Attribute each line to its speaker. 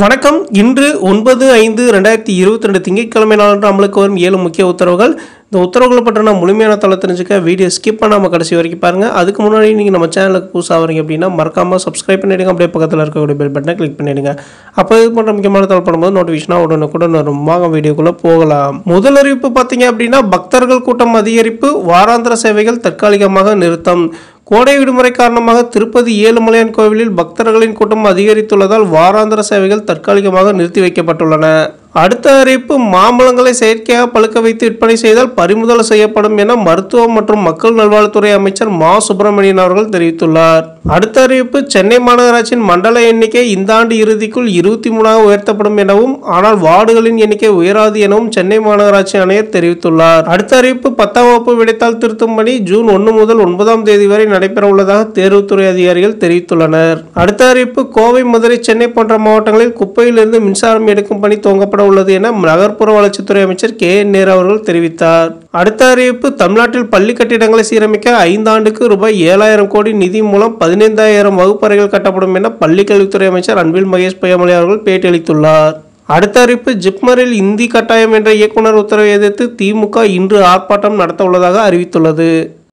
Speaker 1: வணக்கம் இன்று ஒன்பது ஐந்து ரெண்டாயிரத்தி இருபத்தி ரெண்டு திங்கட்கிழமை நாளன்று அமலுக்கு வரும் ஏழு முக்கிய உத்தரவுகள் இந்த உத்தரவுகளை பற்றின முழுமையான தலை தெரிஞ்சுக்க வீடியோ ஸ்கிப் பண்ணாமல் கடைசி வரைக்கும் பாருங்கள் அதுக்கு முன்னாடி நீங்கள் நம்ம சேனலுக்கு புதுசாக வரீங்க அப்படின்னா மறக்காமல் சப்ஸ்கிரைப் பண்ணிடுங்க அப்படியே பக்கத்தில் இருக்கக்கூடிய பெல் பட்டனை கிளிக் பண்ணிடுங்க அப்போ இது போன்ற முக்கியமான தலை பண்ணும்போது நோட்டிஃபிகேஷனாக உடனுக்குடன் வரும் வாங்க வீடியோக்குள்ளே போகலாம் முதல் அறிவிப்பு பார்த்தீங்க அப்படின்னா பக்தர்கள் கூட்டம் அதிகரிப்பு வாராந்திர சேவைகள் தற்காலிகமாக நிறுத்தம் கோடை விடுமுறை காரணமாக திருப்பதி ஏழுமலையான் கோவிலில் பக்தர்களின் கூட்டம் அதிகரித்துள்ளதால் வாராந்திர சேவைகள் தற்காலிகமாக நிறுத்தி வைக்கப்பட்டுள்ளன அடுத்த அறிவிப்பு மாம்பழங்களை செயற்கையாக பழுக்க வைத்து விற்பனை செய்தால் பறிமுதல் செய்யப்படும் என மருத்துவம் மற்றும் மக்கள் நல்வாழ்வுத்துறை அமைச்சர் மா சுப்பிரமணியன் அவர்கள் தெரிவித்துள்ளார் அடுத்த அறிவிப்பு சென்னை மாநகராட்சியின் மண்டல எண்ணிக்கை இந்த ஆண்டு இறுதிக்குள் இருபத்தி மூணாக உயர்த்தப்படும் எனவும் ஆனால் வார்டுகளின் எண்ணிக்கை உயராது எனவும் சென்னை மாநகராட்சி ஆணையர் தெரிவித்துள்ளார் அடுத்த அறிவிப்பு பத்தாம் வகுப்பு விடைத்தாள் திருத்தும் பணி ஜூன் ஒன்று முதல் ஒன்பதாம் தேதி வரை நடைபெற உள்ளதாக தேர்வுத்துறை அதிகாரிகள் தெரிவித்துள்ளனர் அடுத்த அறிவிப்பு கோவை மதுரை சென்னை போன்ற மாவட்டங்களில் குப்பையிலிருந்து மின்சாரம் எடுக்கும் பணி துவங்கப்பட உள்ளது என நகர்ப்புற வளர்ச்சித்துறை அமைச்சர் கே என் நேரு அவர்கள் தெரிவித்தார் அடுத்த அறிவிப்பு தமிழ்நாட்டில் பள்ளி கட்டிடங்களை சீரமைக்க ஐந்தாண்டுக்கு ரூபாய் ஏழாயிரம் கோடி நிதி மூலம் பதினைந்தாயிரம் வகுப்பறைகள் கட்டப்படும் என பள்ளி கல்வித்துறை அமைச்சர் அன்பில் மகேஷ் பொய்யாமொழி அவர்கள் பேட்டியளித்துள்ளார் அடுத்த அறிவிப்பு ஜிப்மரில் இந்தி கட்டாயம் என்ற இயக்குனர் உத்தரவை எதிர்த்து திமுக இன்று ஆர்ப்பாட்டம் நடத்த உள்ளதாக அறிவித்துள்ளது